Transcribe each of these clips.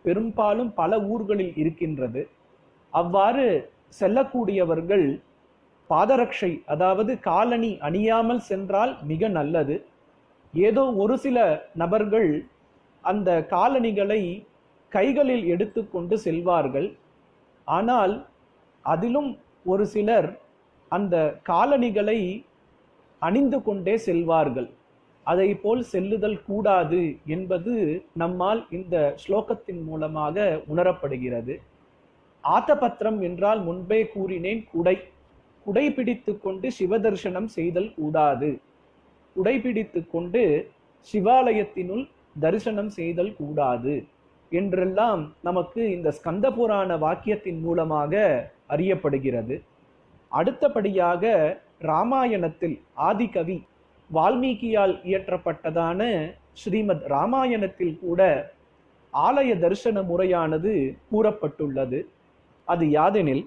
பெரும்பாலும் பல ஊர்களில் இருக்கின்றது அவ்வாறு செல்லக்கூடியவர்கள் பாதரட்சை அதாவது காலணி அணியாமல் சென்றால் மிக நல்லது ஏதோ ஒரு சில நபர்கள் அந்த காலணிகளை கைகளில் எடுத்துக்கொண்டு செல்வார்கள் ஆனால் அதிலும் ஒரு சிலர் அந்த காலணிகளை அணிந்து கொண்டே செல்வார்கள் அதை போல் செல்லுதல் கூடாது என்பது நம்மால் இந்த ஸ்லோகத்தின் மூலமாக உணரப்படுகிறது ஆத்தபத்திரம் என்றால் முன்பே கூறினேன் குடை குடை பிடித்து கொண்டு சிவதர்சனம் செய்தல் கூடாது குடை பிடித்து கொண்டு சிவாலயத்தினுள் தரிசனம் செய்தல் கூடாது என்றெல்லாம் நமக்கு இந்த ஸ்கந்த புராண வாக்கியத்தின் மூலமாக அறியப்படுகிறது அடுத்தபடியாக ராமாயணத்தில் ஆதிகவி வால்மீகியால் இயற்றப்பட்டதான ஸ்ரீமத் ராமாயணத்தில் கூட ஆலய தரிசன முறையானது கூறப்பட்டுள்ளது அது யாதெனில்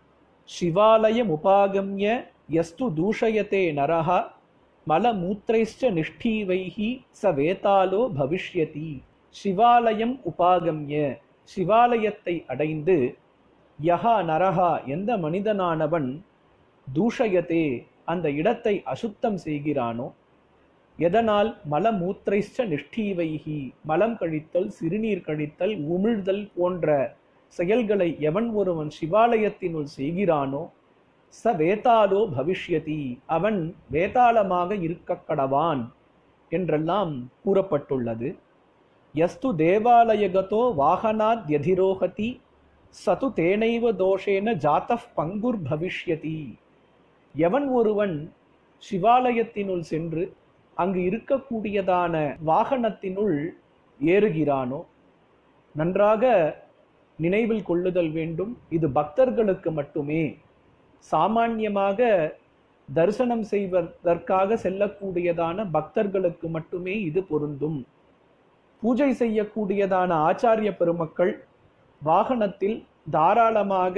சிவாலயம் உபாகம்ய எஸ்து தூஷயத்தே நரஹா மலமூத்திரைஷ்ட நிஷ்டீவைஹி ச வேதாலோ பவிஷ்யதி சிவாலயம் உபாகம்ய சிவாலயத்தை அடைந்து யஹா நரஹா எந்த மனிதனானவன் தூஷயத்தே அந்த இடத்தை அசுத்தம் செய்கிறானோ எதனால் மலமூத்திரைஷ்ட நிஷ்டீவைஹி மலம் கழித்தல் சிறுநீர் கழித்தல் உமிழ்தல் போன்ற செயல்களை எவன் ஒருவன் சிவாலயத்தினுள் செய்கிறானோ ச வேதாலோ பவிஷ்யதி அவன் வேதாளமாக இருக்க கடவான் என்றெல்லாம் கூறப்பட்டுள்ளது யஸ்து தேவாலயகதோ வாகனாத் யதிரோகதி சது தேனைவ தோஷேன ஜாத்தப் பங்குர் பவிஷ்யதி எவன் ஒருவன் சிவாலயத்தினுள் சென்று அங்கு இருக்கக்கூடியதான வாகனத்தினுள் ஏறுகிறானோ நன்றாக நினைவில் கொள்ளுதல் வேண்டும் இது பக்தர்களுக்கு மட்டுமே சாமான்யமாக தரிசனம் செய்வதற்காக செல்லக்கூடியதான பக்தர்களுக்கு மட்டுமே இது பொருந்தும் பூஜை செய்யக்கூடியதான ஆச்சாரிய பெருமக்கள் வாகனத்தில் தாராளமாக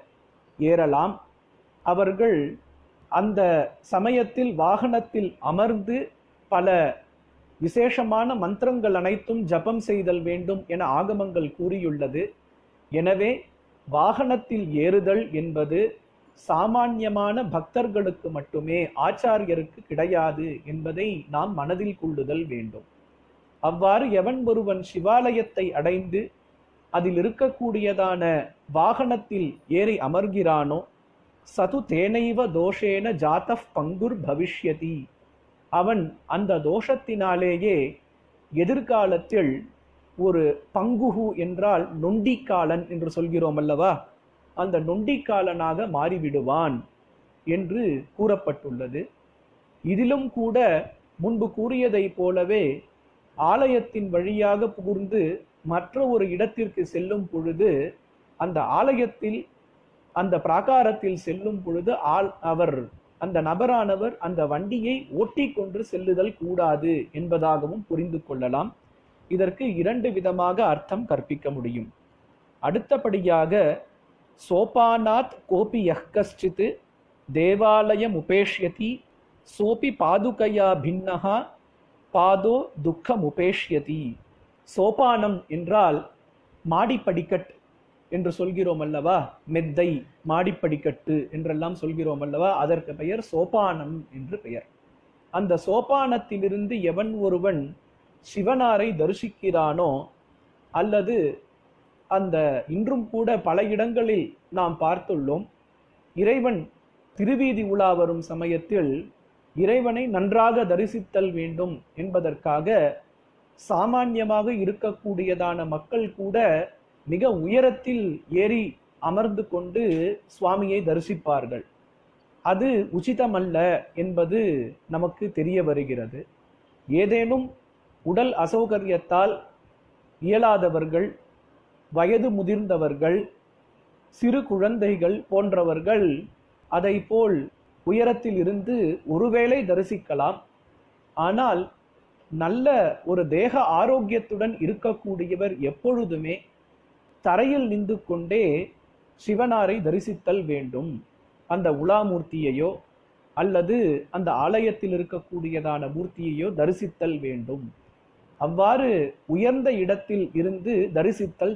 ஏறலாம் அவர்கள் அந்த சமயத்தில் வாகனத்தில் அமர்ந்து பல விசேஷமான மந்திரங்கள் அனைத்தும் ஜபம் செய்தல் வேண்டும் என ஆகமங்கள் கூறியுள்ளது எனவே வாகனத்தில் ஏறுதல் என்பது சாமான்யமான பக்தர்களுக்கு மட்டுமே ஆச்சாரியருக்கு கிடையாது என்பதை நாம் மனதில் கொள்ளுதல் வேண்டும் அவ்வாறு எவன் ஒருவன் சிவாலயத்தை அடைந்து அதில் இருக்கக்கூடியதான வாகனத்தில் ஏறி அமர்கிறானோ சது தேனைவ தோஷேன ஜாத்தப் பங்குர் பவிஷ்யதி அவன் அந்த தோஷத்தினாலேயே எதிர்காலத்தில் ஒரு பங்குகு என்றால் நொண்டிக்காலன் என்று சொல்கிறோம் அல்லவா அந்த நொண்டிக்காலனாக மாறிவிடுவான் என்று கூறப்பட்டுள்ளது இதிலும் கூட முன்பு கூறியதைப் போலவே ஆலயத்தின் வழியாக புகுந்து மற்ற ஒரு இடத்திற்கு செல்லும் பொழுது அந்த ஆலயத்தில் அந்த பிராகாரத்தில் செல்லும் பொழுது ஆள் அவர் அந்த நபரானவர் அந்த வண்டியை ஓட்டி கொண்டு செல்லுதல் கூடாது என்பதாகவும் புரிந்து கொள்ளலாம் இதற்கு இரண்டு விதமாக அர்த்தம் கற்பிக்க முடியும் அடுத்தபடியாக சோபானாத் கோபி யஹ் கஷ்டித் தேவாலயம் உபேஷ்யதி சோபி பாதுகையா பின்னஹா பாதோ துக்கம் உபேஷ்யதி சோபானம் என்றால் மாடிப்படிக்கட் என்று சொல்கிறோம் அல்லவா மெத்தை மாடிப்படிக்கட்டு என்றெல்லாம் சொல்கிறோம் அல்லவா அதற்கு பெயர் சோபானம் என்று பெயர் அந்த சோபானத்திலிருந்து எவன் ஒருவன் சிவனாரை தரிசிக்கிறானோ அல்லது அந்த இன்றும் கூட பல இடங்களில் நாம் பார்த்துள்ளோம் இறைவன் திருவீதி உலா வரும் சமயத்தில் இறைவனை நன்றாக தரிசித்தல் வேண்டும் என்பதற்காக சாமான்யமாக இருக்கக்கூடியதான மக்கள் கூட மிக உயரத்தில் ஏறி அமர்ந்து கொண்டு சுவாமியை தரிசிப்பார்கள் அது உச்சிதமல்ல என்பது நமக்கு தெரிய வருகிறது ஏதேனும் உடல் அசௌகரியத்தால் இயலாதவர்கள் வயது முதிர்ந்தவர்கள் சிறு குழந்தைகள் போன்றவர்கள் அதை போல் உயரத்தில் இருந்து ஒருவேளை தரிசிக்கலாம் ஆனால் நல்ல ஒரு தேக ஆரோக்கியத்துடன் இருக்கக்கூடியவர் எப்பொழுதுமே தரையில் நின்று கொண்டே சிவனாரை தரிசித்தல் வேண்டும் அந்த உலாமூர்த்தியையோ அல்லது அந்த ஆலயத்தில் இருக்கக்கூடியதான மூர்த்தியையோ தரிசித்தல் வேண்டும் அவ்வாறு உயர்ந்த இடத்தில் இருந்து தரிசித்தல்